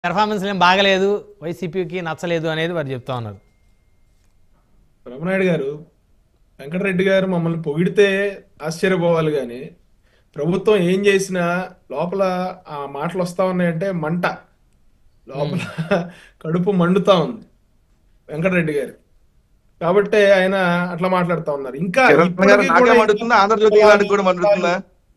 Performance ఏం బాగలేదు వైసీపీకి నచ్చలేదు అనేది వారు చెప్తా ఉన్నారు రమణాయుడు గారు వెంకటరెడ్డి గారు మమ్మల్ని పొగిడితే ఆశ్చర్యపోవాలి కానీ ప్రభుత్వం ఏం చేసినా లోపల ఆ మాటలు వస్తా ఉన్నాయంటే మంట లోపల కడుపు మండుతా ఉంది వెంకటరెడ్డి గారు కాబట్టి ఆయన అట్లా మాట్లాడుతా ఉన్నారు ఇంకా కిరణ్ గారు ఇప్పటికీ నాకే కూడా మండుతుందా ఆంధ్రజ్యోతి ఈనాడు కూడా మండుతుందా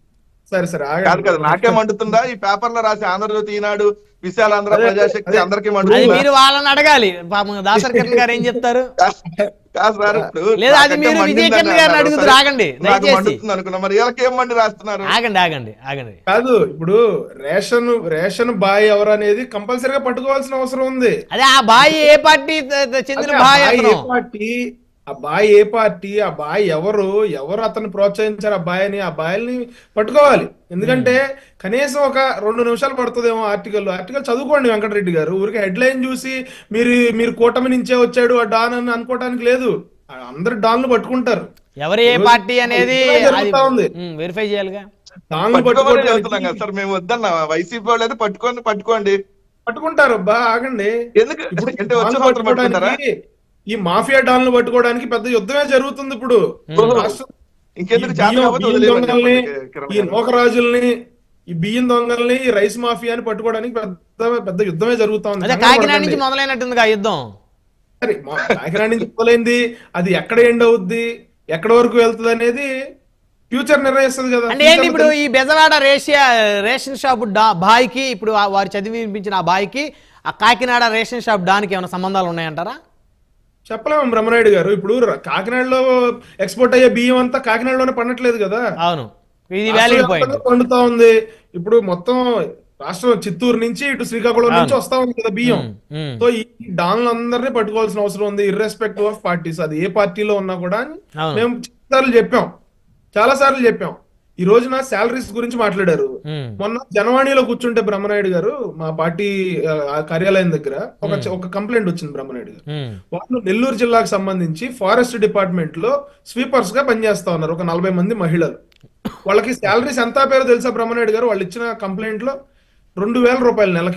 సరే సరే కాదు ఆగండి. కదా నాకే మండుతుందా ఈ పేపర్ లో రాసి ఆంధ్రజ్యోతి ఈనాడు విశాలాంధ్ర అదే, ప్రజాశక్తి అదే. అందరికీ అది మండుతుందా మీరు వాళ్ళని అడగాలి పాపం దాసర్ కిరణ్ గారు ఏం చెప్తారు కాదు సార్ ఇప్పుడు లేదా అది నాకంటే మీరు విజయ్ మండిందని కిరణ్ గారిని అన్నారు. అడుగుతారు, సరే, ఆగండి, నాకు దయచేసి. మండుతుంది అనుకున్నా మరి వీళ్ళకి ఏం మండి రాస్తున్నారు ఆగండి ఆగండి ఆగండి కాదు ఇప్పుడు రేషన్ రేషన్ బాయ్ ఎవరు అనేది కంపల్సరీగా పట్టుకోవాల్సిన అవసరం ఉంది అదే ఆ బాయ్ ఏ పార్టీ త- త- చెందిన అదే ఆ బాయ్ బాయ్ అతను ఏ పార్టీ ఆ బాయ్ ఏ పార్టీ ఆ బాయ్ ఎవరు ఎవరు అతను ప్రోత్సహించారు ఆ బాయ్ని ఆ బాయ్ని పట్టుకోవాలి ఎందుకంటే కనీసం ఒక రెండు నిమిషాలు పడుతుందేమో ఆర్టికల్ ఆర్టికల్ చదువుకోండి వెంకటరెడ్డి గారు ఊరికి హెడ్ లైన్ చూసి మీరు మీరు కూటమి నుంచే వచ్చాడు ఆ డాన్ అని అనుకోవడానికి లేదు ఆ అందరు డాన్లు పట్టుకుంటారు ఎవరు ఏ పార్టీ అనేది ఇప్పుడే జరుగుతా ఉంది. వెరిఫై చేయాలిగా డాన్లు పట్టుకోమని చెబుతున్నాం కదా పట్టుకోవడానికి సార్ మేము వద్దన్న వైసీపీ వాళ్ళు అయితే పట్టుకోండి పట్టుకోండి పట్టుకుంటారు బా ఆగండి ఎందుకు ఇప్పుడు అంటే వచ్చే డాన్లు సంవత్సరం పట్టుకుంటారా పట్టుకోవడానికి ఈ మాఫియా డాన్లు పట్టుకోవడానికి పెద్ద యుద్ధమే జరుగుతుంది ఇప్పుడు రాష్ట్రం ఇంకెందుకు ఈ చేత బియ్యం- కాకపోతే బియ్యం వదిలేయమని దొంగల్ని చెప్పండి, కిరణ్ ఈ గారు. నూకరాజుల్ని ఈ బియ్యం దొంగల్ని ఈ రైస్ మాఫియాని పట్టుకోవడానికి పెద్ద పెద్ద యుద్ధమే జరుగుతా ఉంది అదే కాకినాడ నుంచి మొదలైనట్టుంది ఆ యుద్ధం సరే, మా కాకినాడ నుంచి మొదలైంది అది ఎక్కడ ఎండ్ అవుద్ది ఎక్కడ వరకు వెళ్తుంది అనేది ఫ్యూచర్ నిర్ణయిస్తుంది కదా అంటే ఏంటి ఇప్పుడు ఈ బెజవాడ రేషియా రేషన్ షాప్ డా బాయ్కి ఇప్పుడు ఆ- వారు చదివి వినిపించిన ఆ బాయ్కి ఆ కాకినాడ రేషన్ షాప్ డానికి ఏమైనా సంబంధాలు ఉన్నాయంటారా చెప్పలేము బ్రహ్మనాయుడు గారు ఇప్పుడు ర- కాకినాడలో ఎక్స్పోర్ట్ అయ్యే బియ్యం అంతా కాకినాడలోనే పండట్లేదు కదా అవును ఇది వ్యాలిడ్ రాష్ట్ర పాయింట్ వ్యాప్తంగా పండుతా ఉంది ఇప్పుడు మొత్తం రాష్ట్రం చిత్తూరు నుంచి ఇటు శ్రీకాకుళం నుంచి అవును. వస్తా ఉంది కదా బియ్యం ఉమ్, ఉమ్. సో ఈ డాన్లు అందరినీ పట్టుకోవాల్సిన అవసరం ఉంది ఇర్రెస్పెక్టివ్ ఆఫ్ పార్టీస్ అది ఏ పార్టీలో ఉన్నా కూడా అని అవును. మేము సార్లు చెప్పాం చాలా సార్లు చెప్పాం ఈ రోజున శాలరీస్ గురించి మాట్లాడారు ఉమ్. మొన్న జనవాణిలో కూర్చుంటే బ్రహ్మనాయుడు గారు మా పార్టీ ఆ, ఆ కార్యాలయం దగ్గర ఒక ఒక కంప్లైంట్ వచ్చింది బ్రహ్మనాయుడు గారు ఉమ్. వాళ్ళు నెల్లూరు జిల్లాకు సంబంధించి ఫారెస్ట్ డిపార్ట్మెంట్ లో స్వీపర్స్ గా పనిచేస్తా ఉన్నారు ఒక నలభై మంది మహిళలు వాళ్ళకి శాలరీస్ ఎంత పేరు తెలుసా బ్రహ్మనాయుడు గారు వాళ్ళు ఇచ్చిన కంప్లైంట్ లో రెండు వేల రూపాయలు నెలకి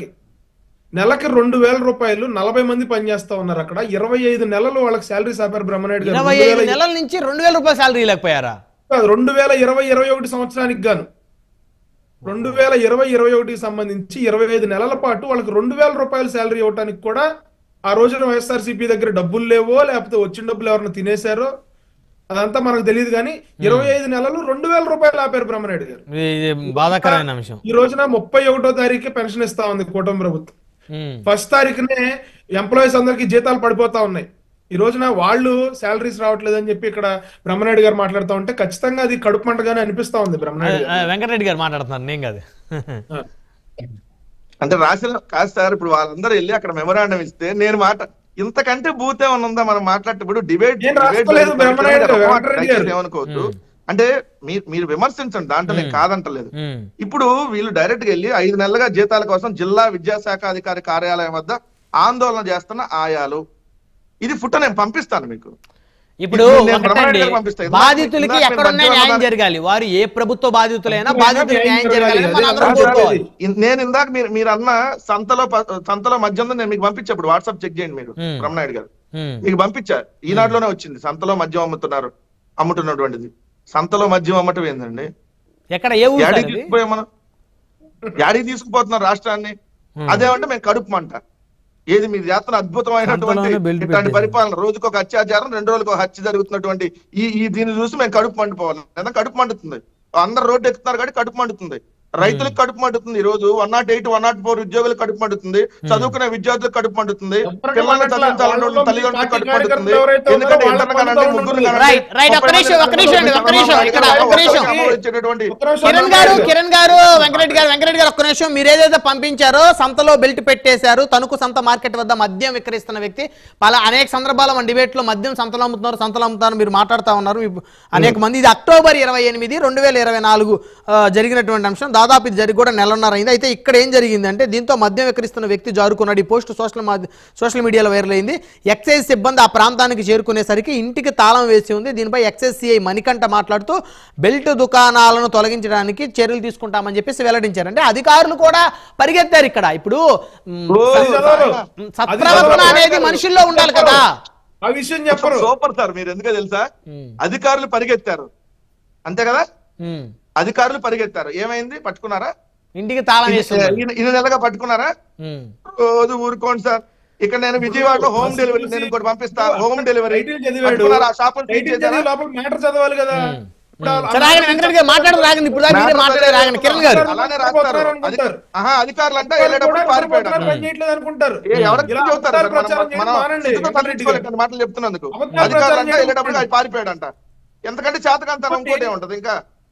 నెలకి రెండు వేల రూపాయలు నలభై మంది పనిచేస్తా ఉన్నారు అక్కడ ఇరవై ఐదు నెలలు వాళ్ళకి శాలరీస్ ఆపారు బ్రహ్మనాయుడు గారు ఇరవై రెండు ఐదు వేల నెలల నుంచి రెండు వేల రూపాయల శాలరీ లేకపోయారా కాదు, రెండు వేల ఇరవై ఇరవై ఒకటి సంవత్సరానికి గాను రెండు వేల ఇరవై ఇరవై ఒకటికి సంబంధించి ఇరవై ఐదు నెలల పాటు వాళ్ళకి రెండు వేల రూపాయల శాలరీ ఇవ్వడానికి కూడా ఆ రోజున వైఎస్ఆర్సీపీ దగ్గర డబ్బులు లేవో లేకపోతే వచ్చిన డబ్బులు ఎవరైనా తినేశారో అదంతా మనకు తెలియదు కానీ ఇరవై ఐదు నెలలు రెండు వేల రూపాయలు ఆపారు బ్రహ్మనాయుడు గారు ఇది బాధాకరమైన అంశం ఈ రోజున ముప్పై ఒకటో తారీఖు పెన్షన్ ఇస్తా ఉంది కూటమి ప్రభుత్వం ఉమ్. ఫస్ట్ తారీఖునే ఎంప్లాయీస్ అందరికి జీతాలు పడిపోతా ఉన్నాయి ఈ రోజున వాళ్ళు శాలరీస్ రావట్లేదని చెప్పి ఇక్కడ బ్రహ్మనాయుడు గారు మాట్లాడుతూ ఉంటే ఖచ్చితంగా అది కడుపు మంటగానే అనిపిస్తా ఉంది బ్రహ్మనాయుడు ఆ, గారు వెంకటరెడ్డి గారు మాట్లాడుతున్నారు నేను కాదు ఆ. అంటే రాసిన కాదు సార్ ఇప్పుడు వాళ్ళందరూ వెళ్ళి అక్కడ మెమరాండం ఇస్తే నేను మాట ఇంతకంటే బూత్ ఏమన్నా ఉందా మనం మాట్లాడేటప్పుడు డిబేట్ నేను రాసుకోలేదు, బ్రహ్మనాయుడు గారు, వెంకటరెడ్డి గారు. ఏమనుకోవద్దు అంటే మీరు మీరు విమర్శించండి దాంట్లో నేను కాదంటలేదు ఉమ్. ఇప్పుడు వీళ్ళు డైరెక్ట్ గా వెళ్ళి ఐదు నెలలుగా జీతాల కోసం జిల్లా విద్యాశాఖ అధికారి కార్యాలయం వద్ద ఆందోళన చేస్తున్న ఆయాలు ఇది ఫుట్ట నేను పంపిస్తాను మీకు ఇప్పుడు నేను ఒకటండి బ్రహ్మాండంగా పంపిస్తా. ఇందాక- బాధితులకి ఇందాక నేను ఎక్కడున్నా మధ్యలో న్యాయం అన్నాను. జరగాలి వారు ఏ ప్రభుత్వ బాధితులైనా ఎక్కడైనా బాధితులకు న్యాయం న్యాయం జరగాలి జరగాలి. మన అదే అందరం కాదు సార్, కోరుకోవాలి ఇన్- నేను ఇందాక మీరు మీరు అన్న సంతలో ప- సంతలో మధ్యంలో నేను మీకు పంపించప్పుడు వాట్సాప్ చెక్ చేయండి మీరు Hmm. బ్రహ్మనాయుడు గారు ఉమ్. మీకు పంపించా ఈనాడులోనే వచ్చింది సంతలో మద్యం అమ్ముతున్నారు అమ్ముతున్నటువంటిది సంతలో మద్యం అమ్మటం ఏందండి ఎక్కడ ఏ ఊరు సార్ యాడికి ఇది? తీసుకుపోయాం మనం యాడికి తీసుకుపోతున్నారు రాష్ట్రాన్ని Hmm. అదేమంటే మేము కడుపు మంట ఏది మీరు చేస్తున్న అద్భుతమైనటువంటి సంతలోనే బెల్ట్ ఇట్లాంటి పెట్టేది. పరిపాలన రోజుకు ఒక అత్యాచారం రెండు రోజులకు ఒక హత్య జరుగుతున్నటువంటి ఈ ఈ దీన్ని చూసి మేము కడుపు మండిపోవాలి లేదా కడుపు మండుతుంది అందరు రోడ్డు ఎక్కుతున్నారు కాబట్టి కడుపు మండుతుంది రైతులకు కడుపు మండుతుంది ఈ రోజు one nought eight one nought four ఉద్యోగులకు కడుపు మండుతుంది చదువుకునే విద్యార్థులకు కడుపు మండుతుంది ఎవరికి పిల్లల్ని మండట్లా? చదివించాలన్న వాళ్ళలో తల్లిదండ్రులకు పార్టీ కడుపు మండుతుంది కార్యకర్తలు ఎవరైతే ఎందుకంటే ఉన్నారో ఇద్దరు వాళ్ళ కనండి పనులు ముగ్గురు ఉంటుంది. కనండి రైట్, రైట్, ఒక్క నిమిషం, ఒక్క నిమిషం అండి, ఒక్క నిమిషం, ఇక్కడ ఒక్క నిమిషం. ఇచ్చేటటువంటి ఒక్క నిమిషం కిరణ్ గారు కిరణ్ గారు వెంకటరెడ్డి గారు వెంకటరెడ్డి గారు ఒక్క నిమిషం మీరు ఏదైతే పంపించారో సంతలో బెల్ట్ పెట్టేశారు తణుకు సంత మార్కెట్ వద్ద మద్యం విక్రయిస్తున్న వ్యక్తి పలా అనేక సందర్భాల మన డిబేట్ లో మద్యం సంతలో అమ్ముతున్నారు సంతలో అమ్ముతున్నారు మీరు మాట్లాడుతా ఉన్నారు మీ- అనేక మంది ఇది అక్టోబర్ ఇరవై ఎనిమిది రెండు వేల ఇరవై నాలుగు జరిగినటువంటి అంశం దాదాపు ఇది జరిగి కూడా నెలన్నర అయింది అయితే ఇక్కడ ఏం జరిగిందంటే దీంతో మద్యం విక్రయిస్తున్న వ్యక్తి జారుకున్నాడు ఈ పోస్ట్ సోషల్ మాధ్య- సోషల్ మీడియాలో వైరల్ అయింది ఎక్సైజ్ సిబ్బంది ఆ ప్రాంతానికి చేరుకునేసరికి ఇంటికి తాళం వేసి ఉంది దీనిపై ఎక్సైజ్ సిఐ మణికంఠ మాట్లాడుతూ బెల్ట్ దుకాణాలను తొలగించడానికి చర్యలు తీసుకుంటామని చెప్పేసి వెల్లడించారు అంటే అధికారులు కూడా పరిగెత్తారు ఇక్కడ ఇప్పుడు మ్, ఓ, అది చదవరు. మ్, సత్ప్రవర్తన అనేది మనుషుల్లో ఉండాలి కదా ఆ విషయం చెప్పరు సూపర్ సార్ మీరు ఎందుకో తెలుసా మ్, అధికారులు పరిగెత్తారు అంతే కదా మ్. అధికారులు పరిగెత్తారు ఏమైంది పట్టుకున్నారా ఇంటికి తాళం వేసి ఉంది. ఇన్ని ఇన్ని నెలలుగా పట్టుకున్నారా మ్. రోజు ఊరుకోండి సార్ ఇక్కడ నేను విజయవాడలో హోమ్ డెలివరీ నేను ఇంకోటి పంపిస్తా హోమ్ డెలివరీ టైటిల్ చదివాడు పట్టుకున్నారా? ఆ షాపులు టైటిల్ సీజ్ చేశారా? చదివి లోపల మ్యాటర్ చదవాలి కదా ఇప్పుడు ఆ- సరే ఆగండి వెంకట గారు మాట్లాడదు రాగండి ఇప్పుడు దాకా మీరే మాట్లాడారు రాగండి కిరణ్ గారు అలానే రాస్తారు అనుకుంటారు. అధిక- ఆహా అధికారులు అంటే వాళ్ళు వెళ్ళేటప్పుడు కూడా పారిపోయాడు అబద్ధాలు పని చేయట్లేదు అనుకుంటారు ఏ, ఎవరికి ఇలా చెబుతారు అబద్ధాలు సార్? మనం- ప్రచారం చేయడం మనం మానండి. సిగ్గుతో వెంకటరెడ్డి గారు. తప్పించుకోలేక మాటలు చెప్తున్నందుకు అబద్ధాలు అధికారులు ప్రచారం అంటే చేయడం వెళ్ళేటప్పుడు మానండి. ఆయన పారిపోయాడంట ఎంతకంటే చేతకంతనం ఇంకోటే ఉంటది ఇంకా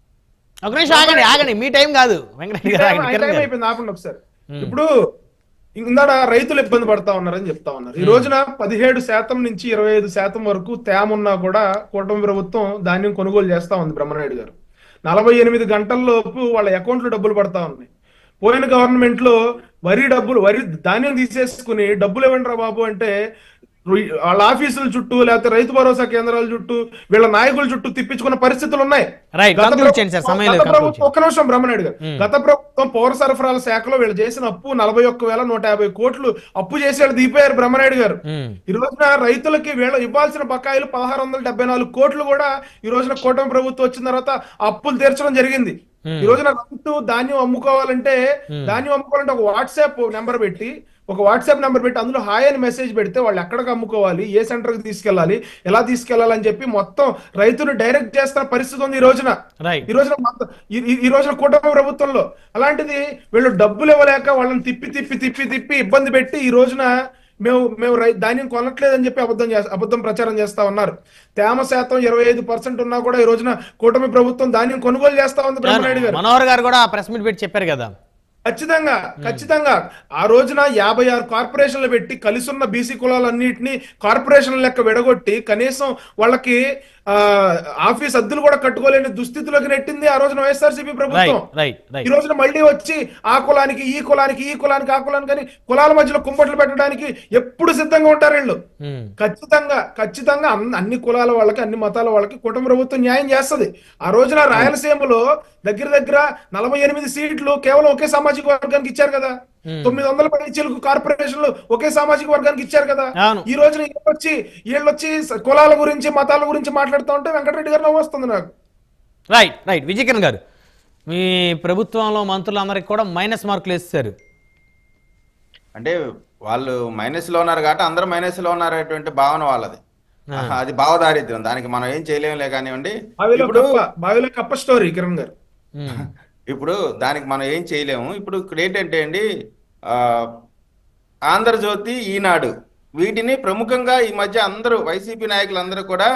ఒక నిమిషం ఆగండి ఆగండి మీ టైం కాదు వెంకటరెడ్డి గారు టైం- ఆగండి ఆయన కిరణ్ టైం గారు అయిపోయింది ఆపండి ఒకసారి ఇప్పుడు ఇందాడ రైతులు ఇబ్బంది పడతా ఉన్నారని చెప్తా ఉన్నారు ఈ రోజున పదిహేడు శాతం నుంచి ఇరవై ఐదు శాతం వరకు తేమ ఉన్నా కూడా కూటమి ప్రభుత్వం ధాన్యం కొనుగోలు చేస్తా ఉంది బ్రహ్మనాయుడు గారు నలభై ఎనిమిది గంటల్లోపు వాళ్ళ అకౌంట్లో డబ్బులు పడతా ఉన్నాయి పోయిన గవర్నమెంట్ లో వరి డబ్బులు వరి ధాన్యం తీసేసుకుని డబ్బులు ఇవ్వండి రా బాబు అంటే రు- వాళ్ళ ఆఫీసుల చుట్టూ లేకపోతే రైతు భరోసా కేంద్రాల చుట్టూ వీళ్ళ నాయకుల చుట్టూ తిప్పించుకున్న పరిస్థితులు ఉన్నాయి Right. గత Conclude చేయండి సార్. ప్రభుత్వం- సమయం లేదు. గత ప్రభుత్వం- Conclude ఒక్క నిమిషం బ్రహ్మనాయుడు గారు మ్మ్. గత ప్రభుత్వం పౌర సరఫరాల శాఖలో వీళ్ళు చేసిన అప్పు నలభై ఒక్క వేల నూట యాభై కోట్లు అప్పు చేసి వాళ్ళు దిగిపోయారు బ్రహ్మనాయుడు గారు మ్. ఈ రోజున రైతులకి వీళ్ళ ఇవ్వాల్సిన బకాయిలు పదహారు వందల డెబ్బై నాలుగు కోట్లు కూడా ఈ రోజున కూటమి ప్రభుత్వం వచ్చిన తర్వాత ఆ అప్పులు తీర్చడం జరిగింది మ్మ్. ఈ రోజున రైతు ధాన్యం అమ్ముకోవాలంటే ధాన్యం అమ్ముకోవాలంటే ఒక వాట్సాప్ నెంబర్ పెట్టి ఒక వాట్సాప్ నెంబర్ పెట్టి అందులో హాయ్ అని మెసేజ్ పెడితే వాళ్ళు ఎక్కడికి అమ్ముకోవాలి ఏ సెంటర్ కి తీసుకెళ్ళాలి ఎలా తీసుకెళ్లాలని చెప్పి మొత్తం రైతును డైరెక్ట్ చేస్తున్న పరిస్థితి ఉంది ఈ రోజున రైట్ ఈ రోజున మొత్తం- ఈ- ఈ- ఈ రోజున కూటమి ప్రభుత్వంలో అలాంటిది వీళ్ళు డబ్బులు ఇవ్వలేక వాళ్ళని తిప్పి తిప్పి తిప్పి తిప్పి ఇబ్బంది పెట్టి ఈ రోజున మేము మేము రై ధాన్యం కొనట్లేదని చెప్పి అబద్ధం చేస్తా అబద్ధం ప్రచారం చేస్తా ఉన్నారు తేమ శాతం ఇరవై ఐదు పర్సెంట్ ఉన్నా కూడా ఈ రోజున కూటమి ప్రభుత్వం ధాన్యం కొనుగోలు చేస్తా ఉంది బ్రహ్మనాయుడు గారు మనోహర్ గారు కూడా ప్రెస్ మీట్ పెట్టి చెప్పారు కదా ఖచ్చితంగా ఖచ్చితంగా ఆ రోజున యాభై ఆరు కార్పొరేషన్లు పెట్టి కలిసి ఉన్న బీసీ కులాలన్నింటినీ కార్పొరేషన్ లెక్క విడగొట్టి కనీసం వాళ్ళకి ఆ ఆఫీస్ అద్దెలు కూడా కట్టుకోలేని దుస్థితిలోకి నెట్టింది ఆ రోజున వైఎస్ఆర్సీపీ ప్రభుత్వం రైట్ రైట్ ఈ రైట్ రోజున మళ్ళీ వచ్చి ఆ కులానికి ఈ కులానికి ఈ కులానికి ఆ కులానికి అని కులాల మధ్యలో కుంపట్లు పెట్టడానికి ఎప్పుడు సిద్ధంగా ఉంటారు వీళ్ళు మ్. ఖచ్చితంగా ఖచ్చితంగా అన్ని- అన్ని కులాల వాళ్ళకి అన్ని మతాల వాళ్ళకి కుటుంబ ప్రభుత్వం న్యాయం చేస్తది ఆ రోజున రాయలసీమలో దగ్గర దగ్గర నలభై ఎనిమిది సీట్లు కేవలం ఒకే సామాజిక వర్గానికి ఇచ్చారు కదా తొమ్మిది వందల పైచీలకు కార్పొరేషన్లు ఒకే సామాజిక వర్గానికి ఇచ్చారు కదా అవును. ఈ రోజున వీళ్ళు వచ్చి వీళ్ళు వచ్చి స- కులాల గురించి మతాల గురించి మాట్లాడుతూ ఉంటే వెంకటరెడ్డి గారు నవ్వు వస్తుంది నాకు రైట్ రైట్ విజయకిరణ్ గారు మీ ప్రభుత్వంలో మంత్రులందరికీ కూడా మైనస్ మార్కులు వేస్తారు అంటే వాళ్ళు మైనస్ లో ఉన్నారు కాబట్టి అందరూ మైనస్ లో ఉన్నారనేటువంటి భావన వాళ్ళది అది భావదారిద్ర్యం దానికి మనం ఏం చేయలేములే కానివ్వండి బావిలో ఇప్పుడు కప్ప బావిలో కప్ప స్టోరీ కిరణ్ గారు ఇప్పుడు దానికి మనం ఏం చేయలేము ఇప్పుడు ఇక్కడ ఏంటంటే అండి ఆ, ఆంధ్రజ్యోతి ఈనాడు వీటిని ప్రముఖంగా ఈ మధ్య అందరూ వైసీపీ నాయకులందరూ కూడా